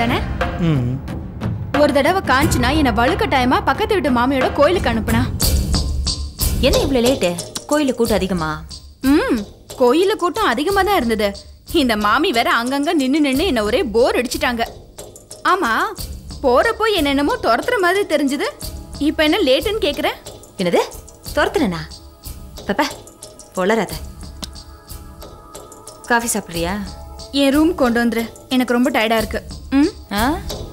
தானே ம் ஒரு தடவை காஞ்சினா என்னை வலுக்கட்டாயமா பக்கத்து வீட்டு மாமியோட கோயிலுக்கு அனுப்புனா என்ன இவ்வளவு லேட்டு கோயிலு கூட்டம் அதிகமா ம் கோயில கூட்டம் அதிகமா தான் இருந்தது இந்த மாமி வேற அங்கங்க நின்னு நின்னு என்ன ஒரே போர் அடிச்சிட்டாங்க ஆமா போறப்போ என்னென்னமோ துரத்துற மாதிரி தெரிஞ்சது இப்ப என்ன லேட்டுன்னு கேக்குற என்னது துரத்துறனா பாப்பா பொளராத காஃபி சாப்பிட்றியா என் ரூம் கொண்டு வந்துரு எனக்கு ரொம்ப டயர்டா இருக்கு ம் ஆ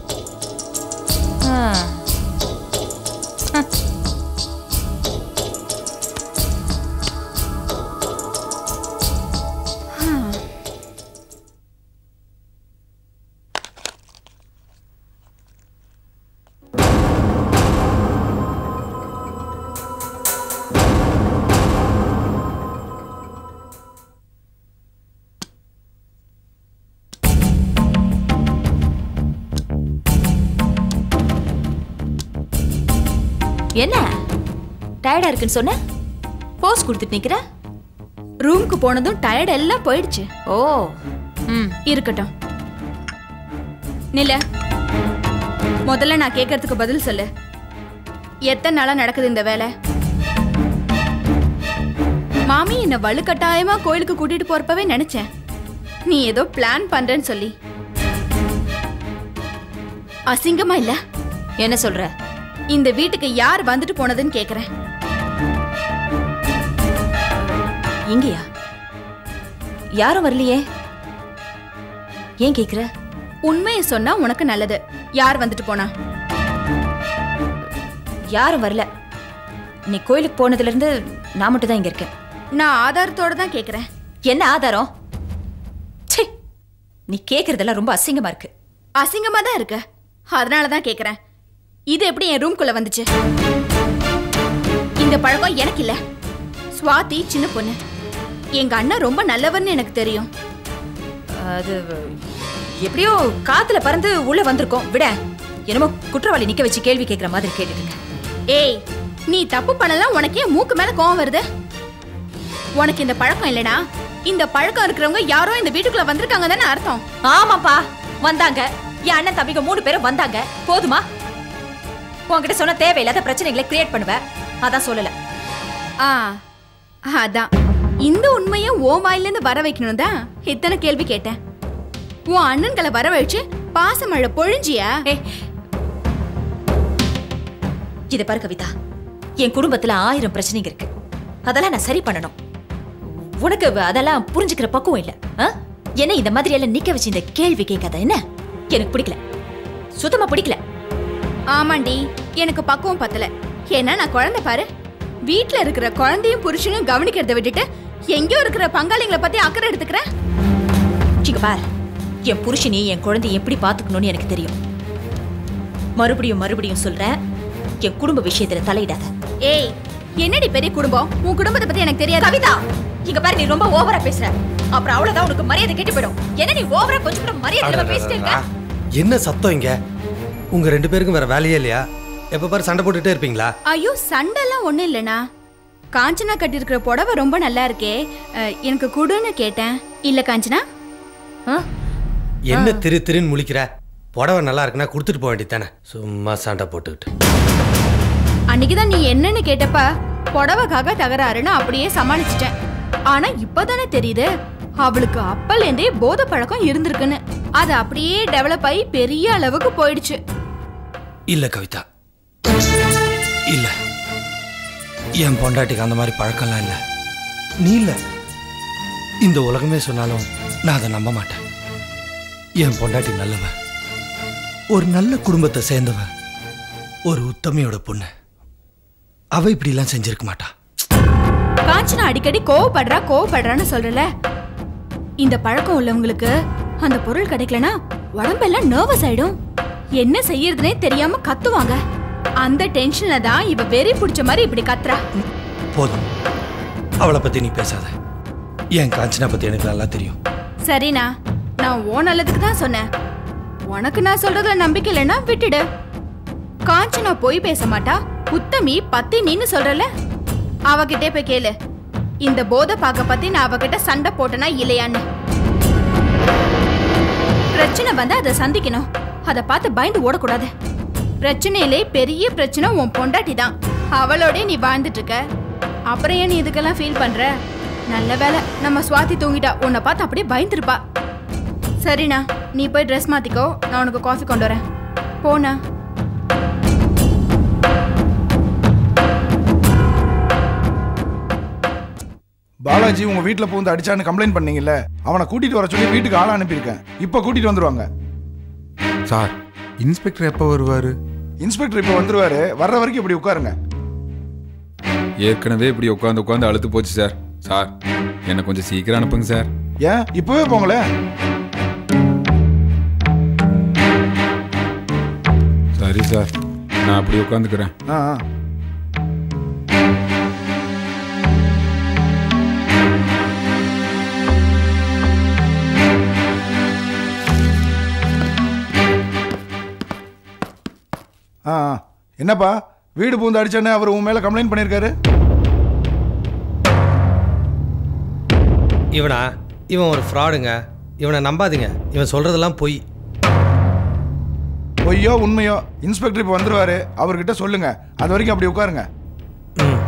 ஆ. ஆ. என்ன டயர்டா இருக்குன்னு சொன்ன போஸ் கொடுத்துட்டு நிக்கிற ரூமுக்கு போனதும் டயர்ட் எல்லாம் போயிடுச்சு ஓ ம் இருக்கட்டும் நில முதல்ல நான் கேட்கறதுக்கு பதில் சொல்லு எத்தனை நாளா நடக்குது இந்த வேலை மாமி என்ன வலுக்கட்டாயமா கோயிலுக்கு கூட்டிட்டு போறப்பவே நினைச்சேன் நீ ஏதோ பிளான் பண்றேன்னு சொல்லி அசிங்கமா இல்ல என்ன சொல்ற இந்த வீட்டுக்கு யார் வந்துட்டு போனதுன்னு கேக்குறேன் இங்கயா யாரும் வரலையே ஏன் கேக்குற உண்மையை சொன்னா உனக்கு நல்லது யார் வந்துட்டு போனா யாரும் வரல நீ கோயிலுக்கு போனதுல இருந்து நான் மட்டும் தான் இங்க இருக்கேன் நான் ஆதாரத்தோட தான் கேக்குறேன் என்ன ஆதாரம் ச்சே நீ கேக்குறதெல்லாம் ரொம்ப அசிங்கமா இருக்கு அசிங்கமா தான் இருக்கு அதனால தான் கேக்குறேன் இது எப்படி என் ரூம்குள்ள வந்துச்சு இந்த பழக்கம் எனக்கு இல்ல சுவாதி சின்ன பொண்ணு எங்க அண்ணன் ரொம்ப நல்லவர்னு எனக்கு தெரியும் அது எப்படியோ காத்துல பறந்து உள்ள வந்திருக்கோம் விட என்னமோ குற்றவாளி நிக்க வச்சு கேள்வி கேக்குற மாதிரி கேட்டுட்டு இருக்க ஏய் நீ தப்பு பண்ணலாம் உனக்கே மூக்கு மேல கோவம் வருது உனக்கு இந்த பழக்கம் இல்லனா இந்த பழக்கம் இருக்கிறவங்க யாரோ இந்த வீட்டுக்குள்ள வந்திருக்காங்க தானே அர்த்தம் ஆமாப்பா வந்தாங்க என் அண்ணன் தம்பிங்க மூணு பேரும் வந்தாங்க போதுமா உன்கிட்ட சொன்ன தேவையில்லாத பிரச்சனைகளை கிரியேட் பண்ணுவ அதான் சொல்லல ஆ அதான் இந்த உண்மையை ஓ வாயிலிருந்து வர வைக்கணும் தான் இத்தனை கேள்வி கேட்டேன் உன் அண்ணன்களை வர வச்சு பாசமழை பொழிஞ்சியா ஏய் இத பாரு கவிதா என் குடும்பத்துல ஆயிரம் பிரச்சனைங்க இருக்கு அதெல்லாம் நான் சரி பண்ணணும் உனக்கு அதெல்லாம் புரிஞ்சுக்கிற பக்குவம் இல்ல ஆ? என்ன இந்த மாதிரி எல்லாம் நிக்க வச்சு இந்த கேள்வி கேட்காத என்ன எனக்கு பிடிக்கல சுத்தமா பிடிக்கல ஆமாண்டி எனக்கு பக்குவம் பத்தல ஏன்னா நான் குழந்தை பாரு வீட்ல இருக்கிற குழந்தையும் புருஷனும் கவனிக்கிறத விட்டுட்டு எங்கேயோ இருக்கிற பங்காளிங்களை பத்தி அக்கறை எடுத்துக்கிறேன் இங்க பார் என் புருஷனையும் என் குழந்தைய எப்படி பாத்துக்கணும்னு எனக்கு தெரியும் மறுபடியும் மறுபடியும் சொல்றேன் என் குடும்ப விஷயத்துல தலையிடாத ஏய் என்னடி பெரிய குடும்பம் உன் குடும்பத்தை பத்தி எனக்கு தெரியாது கவிதா இங்க பாரு நீ ரொம்ப ஓவரா பேசுற அப்புறம் அவ்வளவுதான் உனக்கு மரியாதை கெட்டு போயிடும் என்ன நீ ஓவரா கொஞ்சம் கூட மரியாதை இல்லாம பேசிட்டே இருக்க என்ன சத்தம் இங்க உங்க ரெண்டு பேருக்கும் வேற வேலையே இல்லையா எப்ப பாரு சண்டை போட்டுட்டே இருப்பீங்களா ஐயோ சண்டைலாம் ஒண்ணும் இல்லனா காஞ்சனா கட்டியிருக்கிற புடவை ரொம்ப நல்லா இருக்கே அஹ், எனக்கு குடுன்னு கேட்டேன் இல்ல காஞ்சனா ஆ? என்ன திரு திருன்னு முழிக்கிற புடவை நல்லா இருக்குன்னா கொடுத்துட்டு போக வேண்டியதானே சும்மா சண்டை போட்டுக்கிட்டு அன்னைக்குதான் நீ என்னன்னு கேட்டப்ப புடவைக்காக தகராறுன்னு அப்படியே சமாளிச்சிட்டேன் ஆனா இப்பதானே தெரியுது அவளுக்கு அப்பலேந்தே போதை பழக்கம் இருந்திருக்குன்னு அது அப்படியே டெவலப் ஆகி பெரிய அளவுக்கு போயிடுச்சு இல்ல கவிதா இல்ல என் பொண்டாட்டிக்கு அந்த மாதிரி பழக்கம்லாம் இல்ல நீ இல்ல இந்த உலகமே சொன்னாலும் நான் அதை நம்ப மாட்டேன் என் பொண்டாட்டி நல்லவ ஒரு நல்ல குடும்பத்தை சேர்ந்தவ ஒரு உத்தமையோட பொண்ணு அவ இப்படிலாம் செஞ்சிருக்க மாட்டா காஞ்சனா அடிக்கடி கோவப்படுறா கோவப்படுறான்னு சொல்றல இந்த பழக்கம் உள்ளவங்களுக்கு அந்த பொருள் கிடைக்கலனா உடம்பெல்லாம் நர்வஸ் ஆயிடும் என்ன செய்யறதுனே தெரியாம கத்துவாங்க அந்த டென்ஷன்ல தான் இவ வெறி பிடிச்ச மாதிரி இப்படி கத்துறா போதும் அவளை பத்தி நீ பேசாத என் காஞ்சனா பத்தி எனக்கு நல்லா தெரியும் சரிண்ணா நான் ஓ நல்லதுக்கு தான் சொன்னேன் உனக்கு நான் சொல்றதுல நம்பிக்கை இல்லைன்னா விட்டுடு காஞ்சனா போய் பேச மாட்டா உத்தமி பத்தினின்னு சொல்றல அவகிட்டே போய் கேளு இந்த போதை பாக்க பத்தி நான் அவகிட்ட சண்டை போட்டனா இல்லையான்னு பிரச்சனை வந்தா அதை சந்திக்கணும் அதை பார்த்து பயந்து ஓடக்கூடாது பிரச்சனையிலே பெரிய பிரச்சனை உன் பொண்டாட்டி தான் அவளோடய நீ வாழ்ந்துட்டு இருக்க அப்புறம் ஏன் நீ இதுக்கெல்லாம் ஃபீல் பண்ற நல்ல வேலை நம்ம சுவாதி தூங்கிட்டா உன்னை பார்த்து அப்படியே பயந்துருப்பா சரிண்ணா நீ போய் ட்ரெஸ் மாத்திக்கோ நான் உனக்கு காஃபி கொண்டு வரேன் போண்ணா பாலாஜி உங்க வீட்ல பூந்து அடிச்சான்னு கம்ப்ளைண்ட் பண்ணீங்கல்ல அவனை கூட்டிட்டு வர சொல்லி வீட்டுக்கு ஆளை அனுப்பியிருக்கேன் இப்போ கூட்டிட்டு வந்துருவாங்க சார் இன்ஸ்பெக்டர் எப்போ வருவார் இன்ஸ்பெக்டர் இப்போ வந்துருவாரு வர்ற வரைக்கும் இப்படி உட்காருங்க ஏற்கனவே இப்படி உட்காந்து உட்காந்து அழுத்து போச்சு சார் சார் என்னை கொஞ்சம் சீக்கிரம் அனுப்புங்க சார் ஏன் இப்பவே போங்களேன் சரி சார் நான் அப்படி உட்காந்துக்கிறேன் ஆ ஆ. ஆ ஆ. என்னப்பா வீடு பூந்து அடிச்சானே அவர் உன் மேல கம்ப்ளைண்ட் பண்ணியிருக்காரு இவனா இவன் ஒரு ஃப்ராடுங்க இவனை நம்பாதீங்க இவன் சொல்றதெல்லாம் பொய் பொய்யோ உண்மையோ இன்ஸ்பெக்டர் இப்போ வந்துருவாரு அவர்கிட்ட சொல்லுங்க அது வரைக்கும் அப்படி உட்காருங்க ம்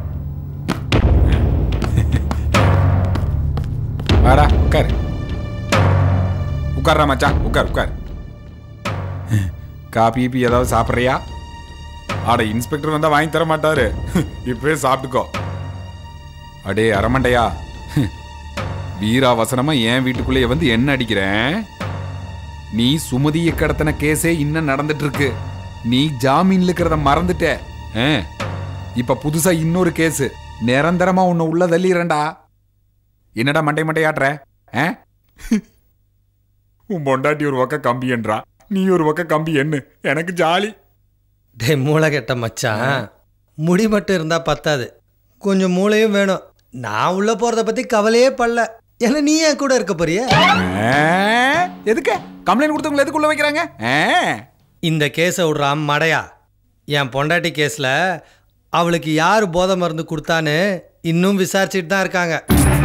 வாடா உட்கார் உட்கார்றா மச்சான் உட்கார் உட்கார் காபி கீபி ஏதாவது சாப்பிட்றியா ஆட இன்ஸ்பெக்டர் வந்தா வாங்கி தர மாட்டாரு இப்பவே சாப்பிட்டுக்கோ அடே அரமண்டையா வீராவசனமா என் வீட்டுக்குள்ளேயே வந்து என்ன அடிக்கிறேன் நீ சுமதிய கடத்தின கேஸே இன்னும் நடந்துட்டு இருக்கு நீ ஜாமீன்ல இருக்கிறத மறந்துட்ட ஆ? இப்ப புதுசா இன்னொரு கேஸ் நிரந்தரமா உன்னை உள்ள தள்ளிடுறேன்டா என்னடா மண்டை மண்டையாட்டுற ஆ? உன் பொண்டாட்டி ஒரு பக்கம் கம்பி என்றா நீ ஒரு பக்கம் கம்பி எண்ணு எனக்கு ஜாலி டே மூளை கெட்ட மச்சான் முடி மட்டும் இருந்தா பத்தாது கொஞ்சம் மூளையும் வேணும் நான் உள்ள போறத பத்தி கவலையே படல ஏன்னா நீ என் கூட இருக்க போறிய ஆ? எதுக்கு கம்ப்ளைண்ட் கொடுத்தவங்களை எதுக்கு உள்ள வைக்கிறாங்க ஆ? இந்த கேஸை விடுறான் மடையா என் பொண்டாட்டி கேஸ்ல அவளுக்கு யார் போதை மருந்து கொடுத்தான்னு இன்னும் விசாரிச்சுட்டு தான் இருக்காங்க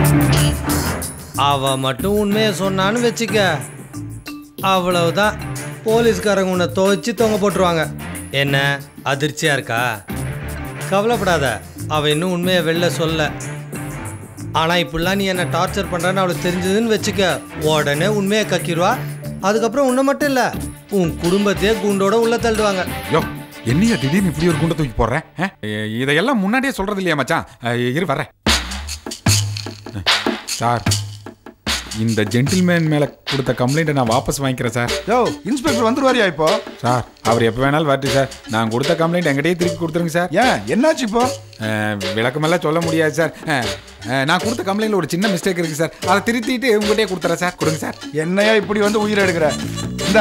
அவ மட்டும் உண்மையை சொன்னான்னு வச்சுக்க அவ்வளவுதான் போலீஸ்காரங்க உன்னை துவைச்சு தொங்க போட்டுருவாங்க என்ன அதிர்ச்சியா இருக்கா கவலைப்படாத அவ இன்னும் உண்மையை வெளில சொல்ல ஆனா இப்படிலாம் நீ என்ன டார்ச்சர் பண்றன்னு அவளுக்கு தெரிஞ்சதுன்னு வச்சுக்க உடனே உண்மையை கக்கிடுவா அதுக்கப்புறம் உன்னை மட்டும் இல்ல உன் குடும்பத்தையே குண்டோட உள்ள தள்ளுவாங்க யோ என்னையா திடீர்னு இப்படி ஒரு குண்டை தூக்கி போடுறேன் ஆ? இ- இதையெல்லாம் முன்னாடியே சொல்றது இல்லையா மச்சான் ஆ, இரு வரேன் சார் இந்த ஜென்டில்மேன் மேல கொடுத்த கம்ப்ளைண்ட்டை நான் வாபஸ் வாங்கிக்கிறேன் சார் யோ இன்ஸ்பெக்டர் வந்துருவாரியா இப்போ சார் அவர் எப்போ வேணாலும் வரட்டும் சார் நான் கொடுத்த கம்ப்ளைண்ட் எங்கிட்டயே திருப்பி கொடுத்துருங்க சார் ஏன் என்னாச்சு இப்போ அஹ், விளக்கமெல்லாம் சொல்ல முடியாது சார் அஹ், அஹ், நான் கொடுத்த கம்ப்ளைண்ட்ல ஒரு சின்ன மிஸ்டேக் இருக்கு சார் அதை திருத்திட்டு உங்கள்கிட்டயே கொடுத்துறேன் சார் கொடுங்க சார் என்னையா இப்படி வந்து உயிரை எடுக்கிற இந்தா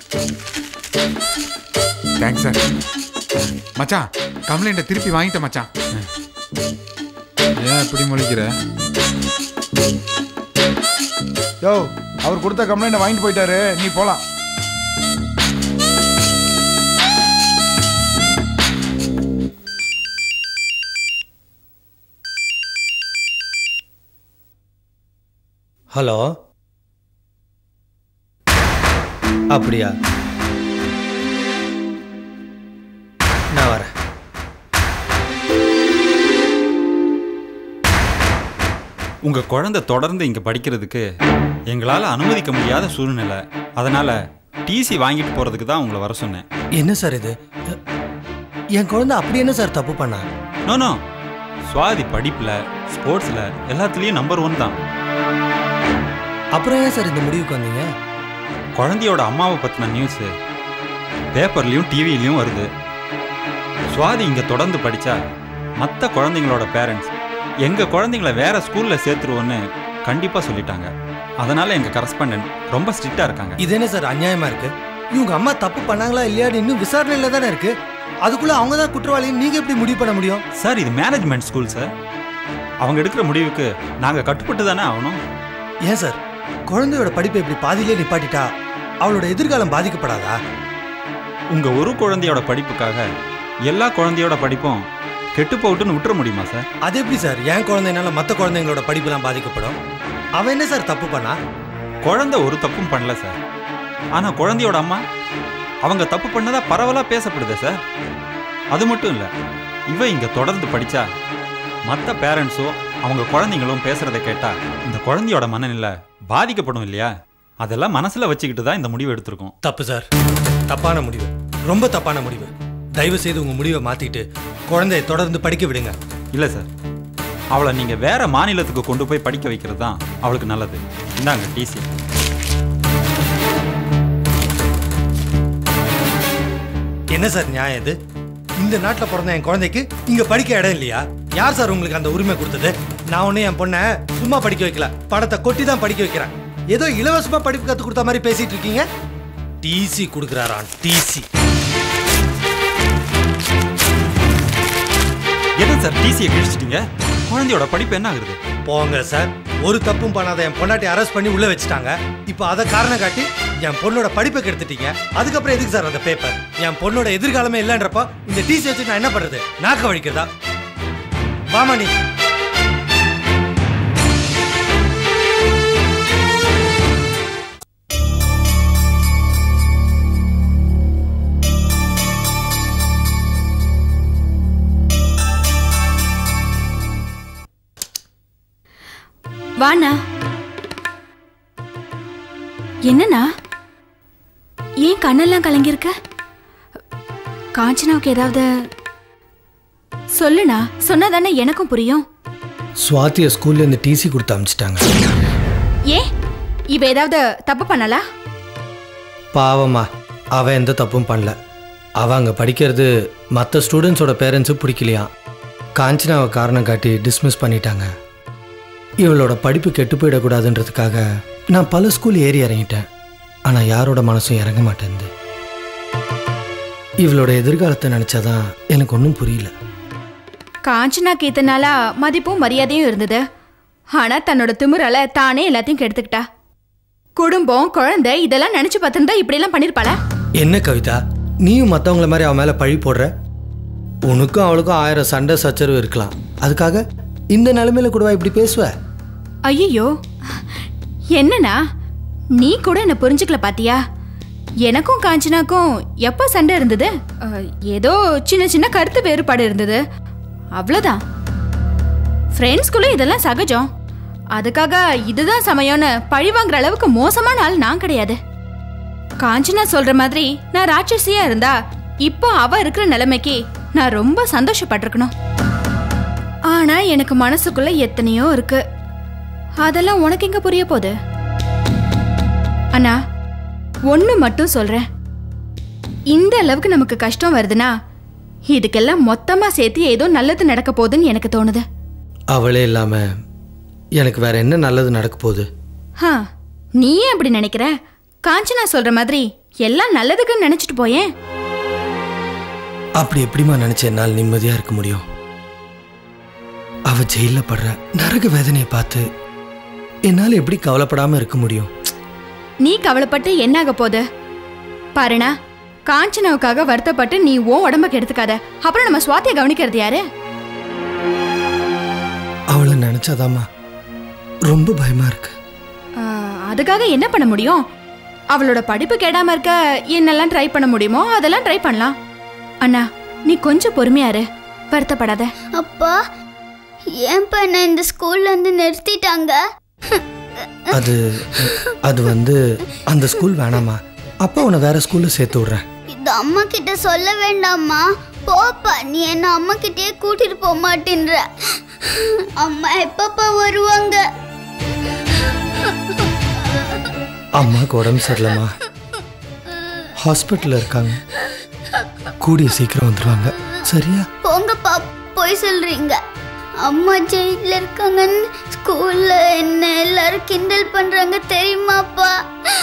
தேங்க்ஸ் சார் மச்சான் கம்ப்ளைண்ட்டை திருப்பி வாங்கிட்டேன் மச்சான் ஏன் இப்படி முழிக்கிற யோ அவர் கொடுத்த கம்ப்ளைண்ட் வாங்கிட்டு போயிட்டாரு நீ போலாம் ஹலோ அப்படியா நான் வரேன் உங்க குழந்தை தொடர்ந்து இங்க படிக்கிறதுக்கு எங்களால அனுமதிக்க முடியாத சூழ்நிலை அதனால டிசி வாங்கிட்டு போறதுக்கு தான் உங்களை வர சொன்னேன் என்ன சார் இது என் குழந்தை அப்படி என்ன சார் தப்பு பண்ணா நோ நோ சுவாதி படிப்புல ஸ்போர்ட்ஸ்ல எல்லாத்துலயும் நம்பர் ஒன் தான் அப்புறம் ஏன் சார் இந்த முடிவுக்கு வந்தீங்க குழந்தையோட அம்மாவை பத்தின நியூஸ் பேப்பர்லயும் டிவிலையும் வருது சுவாதி இங்க தொடர்ந்து படிச்சா மற்ற குழந்தைங்களோட பேரண்ட்ஸ் எங்க குழந்தைங்கள வேற ஸ்கூல்ல சேர்த்துருவோன்னு கண்டிப்பா சொல்லிட்டாங்க அதனால எங்க கரஸ்பாண்டன்ட் ரொம்ப ஸ்ட்ரிக்டா இருக்காங்க இது என்ன சார் அநியாயமா இருக்கு இவங்க அம்மா தப்பு பண்ணாங்களா இல்லையான்னு இன்னும் விசாரணையில தானே இருக்கு அதுக்குள்ள அவங்க தான் குற்றவாளின்னு நீங்க எப்படி முடிவு பண்ண முடியும் சார் இது மேனேஜ்மெண்ட் ஸ்கூல் சார் அவங்க எடுக்கிற முடிவுக்கு நாங்க கட்டுப்பட்டு தானே ஆகணும் ஏன் சார் குழந்தையோட படிப்பை இப்படி பாதியிலே நிப்பாட்டிட்டா அவளோட எதிர்காலம் பாதிக்கப்படாதா உங்க ஒரு குழந்தையோட படிப்புக்காக எல்லா குழந்தையோட படிப்பும் கெட்டு போட்டுன்னு விட்டுற முடியுமா சார் அது எப்படி சார் என் குழந்தைனால மற்ற குழந்தைங்களோட படிப்புலாம் பாதிக்கப்படும் அவன் என்ன சார் தப்பு பண்ணா குழந்தை ஒரு தப்பும் பண்ணல சார் ஆனா குழந்தையோட அம்மா அவங்க தப்பு பண்ணதா பரவலா பேசப்படுதே சார் அது மட்டும் இல்ல இவ இங்க தொடர்ந்து படிச்சா மற்ற பேரண்ட்ஸும் அவங்க குழந்தைங்களும் பேசுறதை கேட்டா இந்த குழந்தையோட மனநிலை பாதிக்கப்படும் இல்லையா அதெல்லாம் மனசுல வச்சுக்கிட்டு தான் இந்த முடிவு எடுத்திருக்கோம் தப்பு சார் தப்பான முடிவு ரொம்ப தப்பான முடிவு தயவு செய்து உங்க முடிவை மாத்திட்டு குழந்தையை தொடர்ந்து படிக்க விடுங்க இல்ல சார் அவளை நீங்க வேற மாநிலத்துக்கு கொண்டு போய் படிக்க வைக்கிறது தான் அவளுக்கு நல்லது இந்தாங்க டிசி என்ன சார் நியாயம் இது இந்த நாட்டில் பிறந்த என் குழந்தைக்கு இங்க படிக்க இடம் இல்லையா யார் சார் உங்களுக்கு அந்த உரிமை கொடுத்தது நான் ஒன்னும் என் பொண்ணை சும்மா படிக்க வைக்கல பணத்தை கொட்டி தான் படிக்க வைக்கிறேன் ஏதோ இலவசமா படிப்பு கத்து கொடுத்த மாதிரி பேசிட்டு இருக்கீங்க டிசி கொடுக்குறாராம் டிசி என்ன சார் டிசியை கிழிச்சிட்டீங்க குழந்தையோட படிப்பு என்ன ஆகுது போங்க சார் ஒரு தப்பும் பண்ணாத என் பொண்டாட்டி அரெஸ்ட் பண்ணி உள்ள வச்சுட்டாங்க இப்போ அதை காரணம் காட்டி என் பொண்ணோட படிப்பை கெடுத்துட்டீங்க அதுக்கப்புறம் எதுக்கு சார் அந்த பேப்பர் என் பொண்ணோட எதிர்காலமே இல்லைன்றப்போ இந்த டிசி வச்சு நான் என்ன பண்றது நாக்க வலிக்கிறதா வாமா நீ வாண்ணா என்னண்ணா ஏன் கண்ணெல்லாம் கலங்கியிருக்க காஞ்சனாவுக்கு ஏதாவது சொல்லுண்ணா சொன்னாதானே எனக்கும் புரியும் சுவாத்திய ஸ்கூல்ல இருந்து டிசி கொடுத்து அனுப்பிச்சிட்டாங்க ஏன் இவ ஏதாவது தப்பு பண்ணலா பாவமா அவன் எந்த தப்பும் பண்ணல அவ அங்க படிக்கிறது மற்ற ஸ்டூடெண்ட்ஸோட பேரண்ட்ஸு பிடிக்கலையாம் காஞ்சனாவை காரணம் காட்டி டிஸ்மிஸ் பண்ணிட்டாங்க இவளோட படிப்பு கெட்டு போயிடக்கூடாதுன்றதுக்காக நான் பல ஸ்கூல் ஏறி இறங்கிட்டேன் ஆனால் யாரோட மனசும் இறங்க மாட்டேங்குது இவளோட எதிர்காலத்தை நினச்சாதான் எனக்கு ஒன்றும் புரியல காஞ்சனாக்கு இத்தனை நாளா மதிப்பும் மரியாதையும் இருந்தது ஆனா தன்னோட திமிரால தானே எல்லாத்தையும் கெடுத்துக்கிட்டா குடும்பம் குழந்தை இதெல்லாம் நினைச்சு பார்த்திருந்தா இப்படியெல்லாம் பண்ணிருப்பாளா என்ன கவிதா நீயும் மற்றவங்கள மாதிரி அவன் மேலே பழி போடுற உனக்கும் அவளுக்கும் ஆயிரம் சண்டை சச்சரவு இருக்கலாம் அதுக்காக இந்த நிலைமையில கூடவா இப்படி பேசுவ ஐயோ என்னண்ணா நீ கூட என்ன புரிஞ்சுக்கல பாத்தியா எனக்கும் காஞ்சனாக்கும் எப்போ சண்டை இருந்தது அஹ், ஏதோ சின்ன சின்ன கருத்து வேறுபாடு இருந்தது அவ்வளோதான் ஃப்ரெண்ட்ஸ்குள்ள இதெல்லாம் சகஜம் அதுக்காக இதுதான் சமயம்னு பழி வாங்குற அளவுக்கு மோசமான ஆள் நான் கிடையாது காஞ்சனா சொல்ற மாதிரி நான் ராட்சசியா இருந்தா இப்போ அவ இருக்கிற நிலைமைக்கு நான் ரொம்ப சந்தோஷப்பட்டிருக்கணும் ஆனா எனக்கு மனசுக்குள்ள எத்தனையோ இருக்கு அதெல்லாம் உனக்கு எங்க புரிய போகுது அண்ணா ஒண்ணு மட்டும் சொல்றேன் இந்த அளவுக்கு நமக்கு கஷ்டம் வருதுன்னா இதுக்கெல்லாம் மொத்தமா சேர்த்து ஏதோ நல்லது நடக்க போகுதுன்னு எனக்கு தோணுது அவளே இல்லாம எனக்கு வேற என்ன நல்லது நடக்க போகுது ஹா நீ ஏன் அப்படி நினைக்கிற காஞ்சனா சொல்ற மாதிரி எல்லாம் நல்லதுக்குன்னு நினைச்சிட்டு போயேன் அப்படி எப்படிம்மா நினைச்ச என்னால் நிம்மதியா இருக்க முடியும் அவ ஜெயில படுற நரக வேதனையை பார்த்து என்னால் எப்படி கவலைப்படாம இருக்க முடியும் நீ கவலைப்பட்டு என்னாக போகுது பாருண்ணா காஞ்சனாவுக்காக வருத்தப்பட்டு நீ உன் உடம்ப கெடுத்துக்காத அப்புறம் நம்ம சுவாத்தியை கவனிக்கிறது யாரு அவளை நினைச்சாதாம்மா ரொம்ப பயமா இருக்கு ஆ, அதுக்காக என்ன பண்ண முடியும் அவளோட படிப்பு கெடாம இருக்க என்னெல்லாம் ட்ரை பண்ண முடியுமோ அதெல்லாம் ட்ரை பண்ணலாம் அண்ணா நீ கொஞ்சம் பொறுமையா இரு வருத்தப்படாத அப்பா ஏன்பா என்ன இந்த ஸ்கூல்ல இருந்து நிறுத்திட்டாங்க அது அது வந்து அந்த ஸ்கூல் வேணாமா அப்பா உன்னை வேற ஸ்கூல்ல சேர்த்து விடுறேன் இது அம்மா கிட்ட சொல்ல வேண்டாமா போப்பா நீ என்ன அம்மா கிட்டயே கூட்டிட்டு போக மாட்டேன்ற அம்மா எப்பப்பா வருவாங்க அம்மாவுக்கு உடம்பு சரியில்லைம்மா ஹாஸ்பிட்டலில் இருக்காங்க கூடிய சீக்கிரம் வந்துடுவாங்க சரியா போங்கப்பா போய் சொல்றீங்க அம்மா ஜெயில இருக்காங்கன்னு ஸ்கூல்ல என்ன எல்லாரும் கிண்டல் பண்றாங்க தெரியுமாப்பா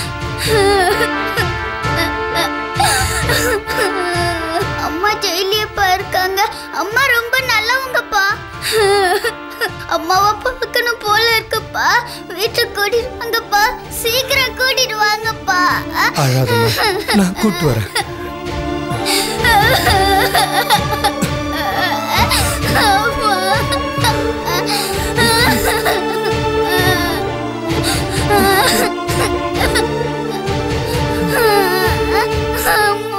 அம்மா ஜெயிலியப்பா இருக்காங்க அம்மா ரொம்ப நல்லவங்கப்பா அம்மாவை பார்க்கணும் போல இருக்குப்பா வீட்டுக்கு கூட்டிட்டு வாங்கப்பா சீக்கிரம் கூட்டிட்டு வாங்கப்பா அழாதம்மா நான் கூட்டு வரேன் அம்மா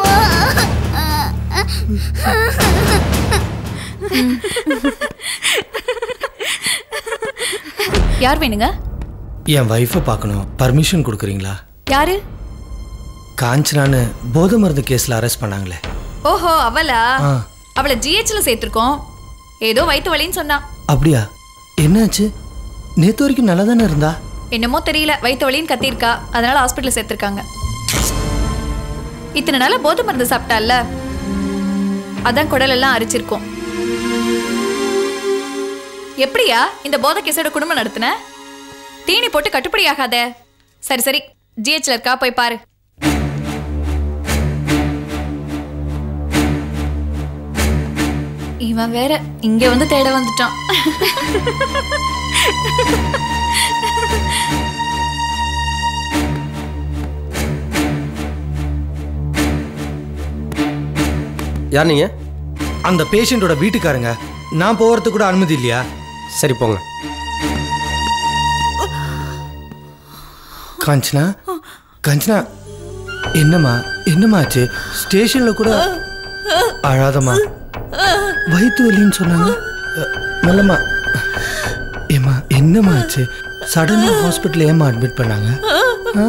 யார் வேணுங்க என் ஒய்ஃபை பார்க்கணும் பர்மிஷன் கொடுக்குறீங்களா யாரு காஞ்சனான்னு போதை மருந்து கேஸில் அரெஸ்ட் பண்ணாங்களே ஓஹோ அவளா ஆ அவளை ஜிஹெச்ல சேர்த்திருக்கோம் ஏதோ வயிற்று வலின்னு சொன்னா அப்படியா என்னாச்சு நேற்று வரைக்கும் நல்லா தானே இருந்தா என்னமோ தெரியல வயிற்று வலின்னு கத்தியிருக்கா அதனால ஹாஸ்பிட்டல் சேர்த்திருக்காங்க இத்தனை நாளா போதை மருந்து சாப்பிட்டால அதான் குடல் எல்லாம் அரிச்சிருக்கும் எப்படியா இந்த போதை கேஸோட குடும்பம் நடத்தின தீனி போட்டு கட்டுப்படி ஆகாதே சரி சரி ஜிஹெச்ல இருக்கா போய் பாரு இவன் வேற இங்க வந்து தேட வந்துட்டான் யார் நீங்க அந்த பேஷண்ட்டோட வீட்டுக்காரங்க நான் போகிறதுக்கு கூட அனுமதி இல்லையா சரி போங்க காஞ்சனா காஞ்சனா என்னம்மா என்னம்மா ஆச்சு ஸ்டேஷன்ல கூட அழாதம்மா வயிற்று வலின்னு சொன்னாங்க அ, மெல்லம்மா ஏம்மா என்னம்மா ஆச்சு சடனாக ஹாஸ்பிட்டல் ஏம்மா அட்மிட் பண்ணாங்க ஆ?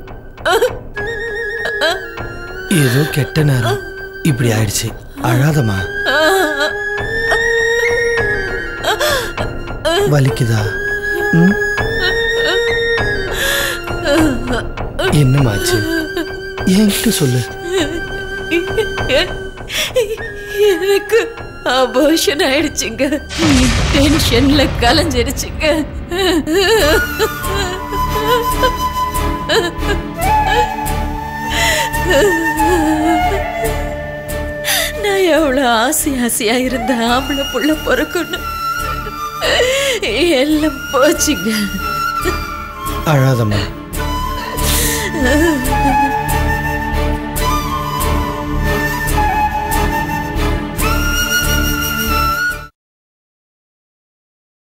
ஏதோ கெட்ட நேரம் இப்படி ஆயிடுச்சு அழாதம்மா வலிக்குதா ம் என்னமாச்சு என்கிட்ட சொல்லு எனக்கு அபோஷன் ஆயிடுச்சுங்க டென்ஷன்ல கலைஞ்சிருச்சுங்க நான் எவ்வளவு ஆசை ஆசையா இருந்த ஆம்பளை புள்ள பிறக்கணும் எல்லாம் போச்சுங்க அழாதம்மா